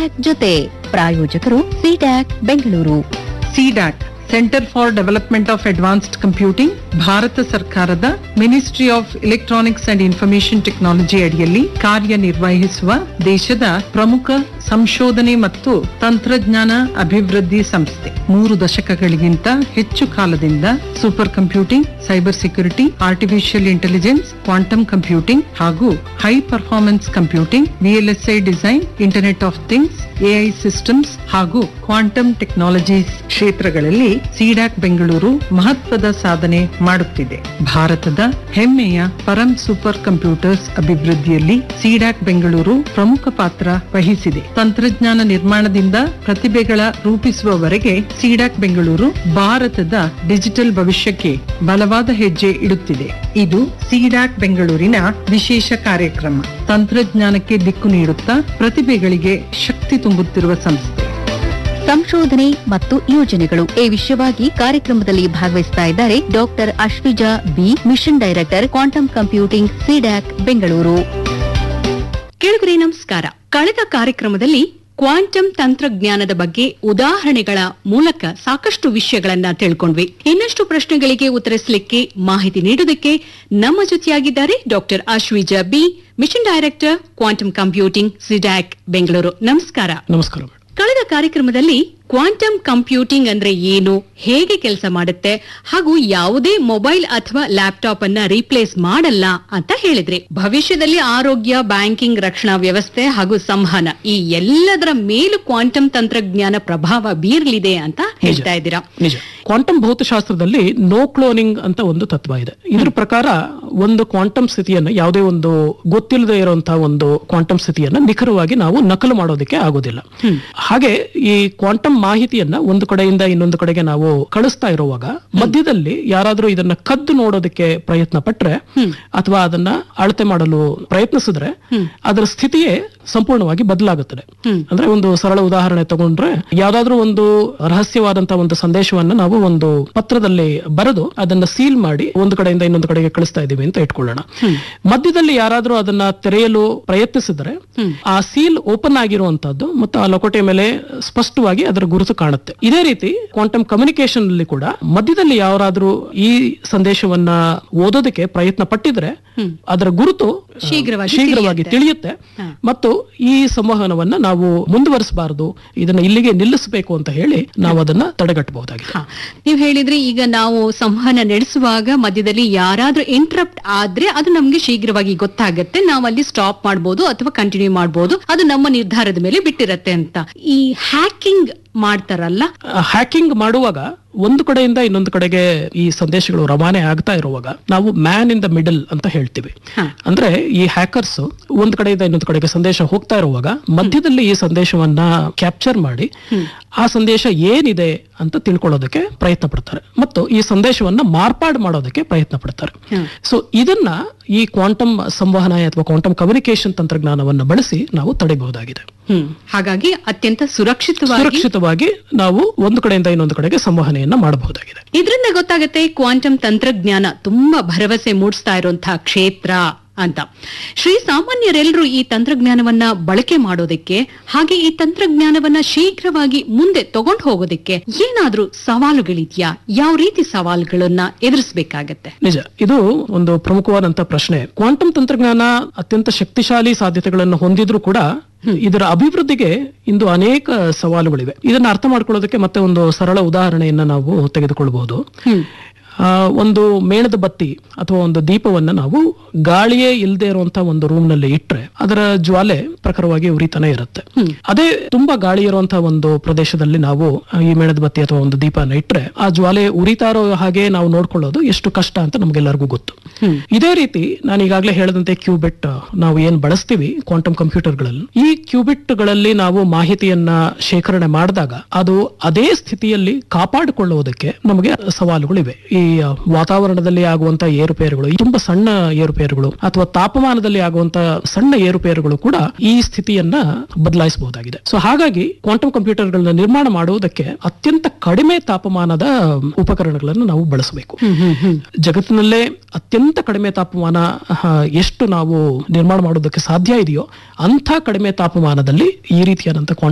CDAC ಜೊತೆ ಪ್ರಾಯೋಜಕರು CDAC Bengaluru CDAC centre for development of advanced computing Bharat ಸರ್ಕಾರದ ministry of electronics and information technology ಅಡಿಯಲ್ಲಿ ಕಾರ್ಯನಿರ್ವಹಿಸುವ ದೇಶದ ಪ್ರಮುಖ ಸಂಶೋಧನೆ ಮತ್ತು ತಂತ್ರಜ್ಞಾನ ಅಭಿವೃದ್ಧಿ ಸಂಸ್ಥೆ ಮೂರು ದಶಕಗಳಿಗಿಂತ ಹೆಚ್ಚು ಕಾಲದಿಂದ super computing cyber security artificial intelligence quantum computing ಹಾಗೂ high performance computing VLSI design internet of things AI systems ಹಾಗೂ ಕ್ವಾಂಟಮ್ ಟೆಕ್ನಾಲಜೀಸ್ ಕ್ಷೇತ್ರಗಳಲ್ಲಿ ಸಿಡಾಕ್ ಬೆಂಗಳೂರು ಮಹತ್ವದ ಸಾಧನೆ ಮಾಡುತ್ತಿದೆ ಭಾರತದ ಹೆಮ್ಮೆಯ ಪರಂ ಸೂಪರ್ ಕಂಪ್ಯೂಟರ್ಸ್ ಅಭಿವೃದ್ಧಿಯಲ್ಲಿ ಸಿಡಾಕ್ ಬೆಂಗಳೂರು ಪ್ರಮುಖ ಪಾತ್ರ ವಹಿಸಿದೆ ತಂತ್ರಜ್ಞಾನ ನಿರ್ಮಾಣದಿಂದ ಪ್ರತಿಭೆಗಳ ರೂಪಿಸುವವರೆಗೆ ಸಿಡಾಕ್ ಬೆಂಗಳೂರು ಭಾರತದ ಡಿಜಿಟಲ್ ಭವಿಷ್ಯಕ್ಕೆ ಬಲವಾದ ಹೆಜ್ಜೆ ಇಡುತ್ತಿದೆ ಇದು ಸಿಡಾಕ್ ಬೆಂಗಳೂರಿನ ವಿಶೇಷ ಕಾರ್ಯಕ್ರಮ ತಂತ್ರಜ್ಞಾನಕ್ಕೆ ದಿಕ್ಕು ನೀಡುತ್ತಾ ಪ್ರತಿಭೆಗಳಿಗೆ ಶಕ್ತಿ ತುಂಬುತ್ತಿರುವ ಸಂಸ್ಥೆ ಸಂಶೋಧನೆ ಮತ್ತು ಯೋಜನೆಗಳು ಈ ವಿಷಯವಾಗಿ ಕಾರ್ಯಕ್ರಮದಲ್ಲಿ ಭಾಗವಹಿಸ್ತಾ ಇದ್ದಾರೆ doctor Ashwija B mission director quantum computing CDAC Bengaluru ಕೇಳುಗರೆ ನಮಸ್ಕಾರ ಕಳೆದ ಕಾರ್ಯಕ್ರಮದಲ್ಲಿ ಕ್ವಾಂಟಮ್ ತಂತ್ರಜ್ಞಾನದ ಬಗ್ಗೆ ಉದಾಹರಣೆಗಳ ಮೂಲಕ ಸಾಕಷ್ಟು ವಿಷಯಗಳನ್ನ ತಿಳ್ಕೊಂಡ್ವಿ ಇನ್ನಷ್ಟು ಪ್ರಶ್ನೆಗಳಿಗೆ ಉತ್ತರಿಸಲಿಕ್ಕೆ ಮಾಹಿತಿ ನೀಡುವುದಕ್ಕೆ ನಮ್ಮ ಜೊತೆಯಾಗಿದ್ದಾರೆ doctor Ashwija B mission director quantum computing CDAC Bengaluru ನಮಸ್ಕಾರ ನಮಸ್ಕಾರ ಮೇಡಮ್ ಕಳೆದ ಕಾರ್ಯಕ್ರಮದಲ್ಲಿ ಕ್ವಾಂಟಮ್ ಕಂಪ್ಯೂಟಿಂಗ್ ಅಂದ್ರೆ ಏನು ಹೇಗೆ ಕೆಲಸ ಮಾಡುತ್ತೆ ಹಾಗೂ ಯಾವುದೇ ಮೊಬೈಲ್ ಅಥವಾ ಲ್ಯಾಪ್ಟಾಪ್ ಅನ್ನ ರೀಪ್ಲೇಸ್ ಮಾಡಲ್ಲ ಅಂತ ಹೇಳಿದ್ರಿ ಭವಿಷ್ಯದಲ್ಲಿ ಆರೋಗ್ಯ ಬ್ಯಾಂಕಿಂಗ್ ರಕ್ಷಣಾ ವ್ಯವಸ್ಥೆ ಹಾಗೂ ಸಂವಹನ ಈ ಎಲ್ಲದರ ಮೇಲೂ ಕ್ವಾಂಟಮ್ ತಂತ್ರಜ್ಞಾನ ಪ್ರಭಾವ ಬೀರಲಿದೆ ಅಂತ ಹೇಳ್ತಾ ಇದ್ದೀರಾ ನಿಜ ಕ್ವಾಂಟಮ್ ಭೌತಶಾಸ್ತ್ರದಲ್ಲಿ ನೋ ಕ್ಲೋನಿಂಗ್ ಅಂತ ಒಂದು ತತ್ವ ಇದೆ ಇದ್ರ ಪ್ರಕಾರ ಒಂದು ಕ್ವಾಂಟಮ್ ಸ್ಥಿತಿಯನ್ನ ಯಾವುದೇ ಒಂದು ಗೊತ್ತಿಲ್ಲದೆ ಇರುವಂತಹ ಒಂದು ಕ್ವಾಂಟಮ್ ಸ್ಥಿತಿಯನ್ನ ನಿಖರವಾಗಿ ನಾವು ನಕಲು ಮಾಡೋದಕ್ಕೆ ಆಗೋದಿಲ್ಲ ಹಾಗೆ ಈ ಕ್ವಾಂಟಮ್ ಮಾಹಿತಿಯನ್ನ ಒಂದು ಕಡೆಯಿಂದ ಇನ್ನೊಂದು ಕಡೆಗೆ ನಾವು ಕಳಿಸ್ತಾ ಇರುವಾಗ ಮಧ್ಯದಲ್ಲಿ ಯಾರಾದ್ರೂ ಇದನ್ನ ಕದ್ದು ನೋಡೋದಕ್ಕೆ ಪ್ರಯತ್ನ ಪಟ್ರೆ ಅಥವಾ ಅದನ್ನ ಅಳತೆ ಮಾಡಲು ಪ್ರಯತ್ನಿಸಿದ್ರೆ ಅದರ ಸ್ಥಿತಿಯೇ ಸಂಪೂರ್ಣವಾಗಿ ಬದಲಾಗುತ್ತದೆ ಅಂದ್ರೆ ಒಂದು ಸರಳ ಉದಾಹರಣೆ ತಗೊಂಡ್ರೆ ಯಾವ್ದಾದ್ರೂ ಒಂದು ರಹಸ್ಯವಾದಂತಹ ಒಂದು ಸಂದೇಶವನ್ನ ನಾವು ಒಂದು ಪತ್ರದಲ್ಲಿ ಬರೆದು ಅದನ್ನ ಸೀಲ್ ಮಾಡಿ ಒಂದು ಕಡೆಯಿಂದ ಇನ್ನೊಂದು ಕಡೆಗೆ ಕಳಿಸ್ತಾ ಇದೀವಿ ಅಂತ ಇಟ್ಕೊಳ್ಳೋಣ ಮಧ್ಯದಲ್ಲಿ ಯಾರಾದ್ರೂ ಅದನ್ನ ತೆರೆಯಲು ಪ್ರಯತ್ನಿಸಿದ್ರೆ ಆ ಸೀಲ್ ಓಪನ್ ಆಗಿರುವಂತದ್ದು ಮತ್ತು ಆ ಲಕೋಟೆ ಮೇಲೆ ಸ್ಪಷ್ಟವಾಗಿ ಅದರ ಗುರುತು ಕಾಣುತ್ತೆ ಇದೇ ರೀತಿ ಕ್ವಾಂಟಮ್ ಕಮ್ಯುನಿಕೇಶನ್ ಅಲ್ಲಿ ಕೂಡ ಮಧ್ಯದಲ್ಲಿ ಯಾರಾದ್ರೂ ಈ ಸಂದೇಶವನ್ನ ಓದೋದಕ್ಕೆ ಪ್ರಯತ್ನ ಪಟ್ಟಿದ್ರೆ ಅದರ ಗುರುತು ಆ, ಶೀಘ್ರವಾಗಿ ಶೀಘ್ರವಾಗಿ ತಿಳಿಯುತ್ತೆ ಮತ್ತು ಈ ಸಂವಹನವನ್ನ ನಾವು ಮುಂದುವರಿಸಬಾರದು ಇದನ್ನ ಇಲ್ಲಿಗೆ ನಿಲ್ಲಿಸಬೇಕು ಅಂತ ಹೇಳಿ ನಾವು ಅದನ್ನ ತಡೆಗಟ್ಟಬಹುದಾಗಿದೆ ಹಾ. ನೀವ್ ಹೇಳಿದ್ರಿ ಈಗ ನಾವು ಸಂವಹನ ನಡೆಸುವಾಗ ಮಧ್ಯದಲ್ಲಿ ಯಾರಾದ್ರೂ ಇಂಟರಪ್ಟ್ ಆದ್ರೆ ಅದು ನಮ್ಗೆ ಶೀಘ್ರವಾಗಿ ಗೊತ್ತಾಗತ್ತೆ ನಾವು ಅಲ್ಲಿ ಸ್ಟಾಪ್ ಮಾಡ್ಬೋದು ಅಥವಾ ಕಂಟಿನ್ಯೂ ಮಾಡ್ಬೋದು ಅದು ನಮ್ಮ ನಿರ್ಧಾರದ ಮೇಲೆ ಬಿಟ್ಟಿರತ್ತೆ ಅಂತ ಈ ಹ್ಯಾಕಿಂಗ್ ಮಾಡ್ತಾರಲ್ಲ ಹ್ಯಾಕಿಂಗ್ ಮಾಡುವಾಗ ಒಂದು ಕಡೆಯಿಂದ ಇನ್ನೊಂದು ಕಡೆಗೆ ಈ ಸಂದೇಶಗಳು ರವಾನೆ ಆಗ್ತಾ ಇರುವಾಗ ನಾವು ಮ್ಯಾನ್ ಇನ್ ದ ಮಿಡಲ್ ಅಂತ ಹೇಳ್ತೀವಿ ಅಂದ್ರೆ ಈ ಹ್ಯಾಕರ್ಸ್ ಒಂದ್ ಕಡೆಯಿಂದ ಇನ್ನೊಂದು ಕಡೆಗೆ ಸಂದೇಶ ಹೋಗ್ತಾ ಇರುವಾಗ ಮಧ್ಯದಲ್ಲಿ ಈ ಸಂದೇಶವನ್ನ ಕ್ಯಾಪ್ಚರ್ ಮಾಡಿ ಆ ಸಂದೇಶ ಏನಿದೆ ಅಂತ ತಿಳ್ಕೊಳ್ಳೋದಕ್ಕೆ ಪ್ರಯತ್ನ ಪಡ್ತಾರೆ ಮತ್ತು ಈ ಸಂದೇಶವನ್ನ ಮಾರ್ಪಾಡು ಮಾಡೋದಕ್ಕೆ ಪ್ರಯತ್ನ ಪಡ್ತಾರೆ ಸೊ ಇದನ್ನ ಈ ಕ್ವಾಂಟಮ್ ಸಂವಹನ ಅಥವಾ ಕ್ವಾಂಟಮ್ ಕಮ್ಯುನಿಕೇಶನ್ ತಂತ್ರಜ್ಞಾನವನ್ನ ಬಳಸಿ ನಾವು ತಡೆಯಬಹುದಾಗಿದೆ ಹ್ಮ್ ಹಾಗಾಗಿ ಅತ್ಯಂತ ಸುರಕ್ಷಿತವಾಗಿ ಸುರಕ್ಷಿತವಾಗಿ ನಾವು ಒಂದು ಕಡೆಯಿಂದ ಇನ್ನೊಂದು ಕಡೆಗೆ ಸಂವಹನೆಯನ್ನ ಮಾಡಬಹುದಾಗಿದೆ ಇದರಿಂದ ಗೊತ್ತಾಗತ್ತೆ ಕ್ವಾಂಟಮ್ ತಂತ್ರಜ್ಞಾನ ತುಂಬಾ ಭರವಸೆ ಮೂಡಿಸ್ತಾ ಇರುವಂತಹ ಕ್ಷೇತ್ರ ಅಂತ ಶ್ರೀ ಸಾಮಾನ್ಯರೆಲ್ಲರೂ ಈ ತಂತ್ರಜ್ಞಾನವನ್ನ ಬಳಕೆ ಮಾಡೋದಕ್ಕೆ ಹಾಗೆ ಈ ತಂತ್ರಜ್ಞಾನವನ್ನ ಶೀಘ್ರವಾಗಿ ಮುಂದೆ ತಗೊಂಡು ಹೋಗೋದಕ್ಕೆ ಏನಾದ್ರೂ ಸವಾಲುಗಳಿದ್ಯಾ ಯಾವ ರೀತಿ ಸವಾಲುಗಳನ್ನ ಎದುರಿಸಬೇಕಾಗತ್ತೆ ನಿಜ ಇದು ಒಂದು ಪ್ರಮುಖವಾದಂತ ಪ್ರಶ್ನೆ ಕ್ವಾಂಟಮ್ ತಂತ್ರಜ್ಞಾನ ಅತ್ಯಂತ ಶಕ್ತಿಶಾಲಿ ಸಾಧ್ಯತೆಗಳನ್ನು ಹೊಂದಿದ್ರೂ ಕೂಡ ಇದರ ಅಭಿವೃದ್ಧಿಗೆ ಇಂದು ಅನೇಕ ಸವಾಲುಗಳಿವೆ ಇದನ್ನ ಅರ್ಥ ಮಾಡ್ಕೊಳ್ಳೋದಕ್ಕೆ ಮತ್ತೆ ಒಂದು ಸರಳ ಉದಾಹರಣೆಯನ್ನ ನಾವು ತೆಗೆದುಕೊಳ್ಬಹುದು ಆ, ಒಂದು ಮೇಣದ ಬತ್ತಿ ಅಥವಾ ಒಂದು ದೀಪವನ್ನ ನಾವು ಗಾಳಿಯೇ ಇಲ್ಲದೆ ಇರುವಂತಹ ಒಂದು ರೂಮ್ ನಲ್ಲಿ ಇಟ್ರೆ ಅದರ ಜ್ವಾಲೆ ಪ್ರಖರವಾಗಿ ಉರಿತಾನೆ ಇರುತ್ತೆ ಅದೇ ತುಂಬಾ ಗಾಳಿ ಇರುವಂತಹ ಒಂದು ಪ್ರದೇಶದಲ್ಲಿ ನಾವು ಆ, ಈ ಮೇಣದ ಬತ್ತಿ ಅಥವಾ ಒಂದು ದೀಪನ ಇಟ್ರೆ ಆ ಜ್ವಾಲೆ ಉರಿತಾ ಇರೋ ಹಾಗೆ ನಾವು ನೋಡ್ಕೊಳ್ಳೋದು ಎಷ್ಟು ಕಷ್ಟ ಅಂತ ನಮ್ಗೆಲ್ಲರಿಗೂ ಗೊತ್ತು ಇದೇ ರೀತಿ ನಾನು ಈಗಾಗಲೇ ಹೇಳಿದಂತೆ ಕ್ಯೂಬಿಟ್ ನಾವು ಏನ್ ಬಳಸ್ತೀವಿ ಕ್ವಾಂಟಮ್ ಕಂಪ್ಯೂಟರ್ಗಳಲ್ಲಿ ಈ ಕ್ಯೂಬಿಟ್ ಗಳಲ್ಲಿ ನಾವು ಮಾಹಿತಿಯನ್ನ ಶೇಖರಣೆ ಮಾಡಿದಾಗ ಅದು ಅದೇ ಸ್ಥಿತಿಯಲ್ಲಿ ಕಾಪಾಡಿಕೊಳ್ಳುವುದಕ್ಕೆ ನಮಗೆ ಸವಾಲುಗಳಿವೆ ಈ ಆ, ವಾತಾವರಣದಲ್ಲಿ ಆಗುವಂತ ಏರುಪೇರುಗಳು ಈ ತುಂಬಾ ಸಣ್ಣ ಏರುಪೇರುಗಳು ಅಥವಾ ತಾಪಮಾನದಲ್ಲಿ ಆಗುವಂತ ಸಣ್ಣ ಏರುಪೇರುಗಳು ಕೂಡ ಈ ಸ್ಥಿತಿಯನ್ನ ಬದಲಾಯಿಸಬಹುದಾಗಿದೆ ಸೊ ಹಾಗಾಗಿ ಕ್ವಾಂಟಮ್ ಕಂಪ್ಯೂಟರ್ಗಳನ್ನ ನಿರ್ಮಾಣ ಮಾಡುವುದಕ್ಕೆ ಅತ್ಯಂತ ಕಡಿಮೆ ತಾಪಮಾನದ ಉಪಕರಣಗಳನ್ನು ನಾವು ಬಳಸಬೇಕು ಜಗತ್ತಿನಲ್ಲೇ ಅತ್ಯಂತ ಕಡಿಮೆ ತಾಪಮಾನ ಆ, ಎಷ್ಟು ನಾವು ನಿರ್ಮಾಣ ಮಾಡೋದಕ್ಕೆ ಸಾಧ್ಯ ಇದೆಯೋ ಅಂಥ ಕಡಿಮೆ ತಾಪಮಾನದಲ್ಲಿ ಈ ರೀತಿಯಾದಂತಹ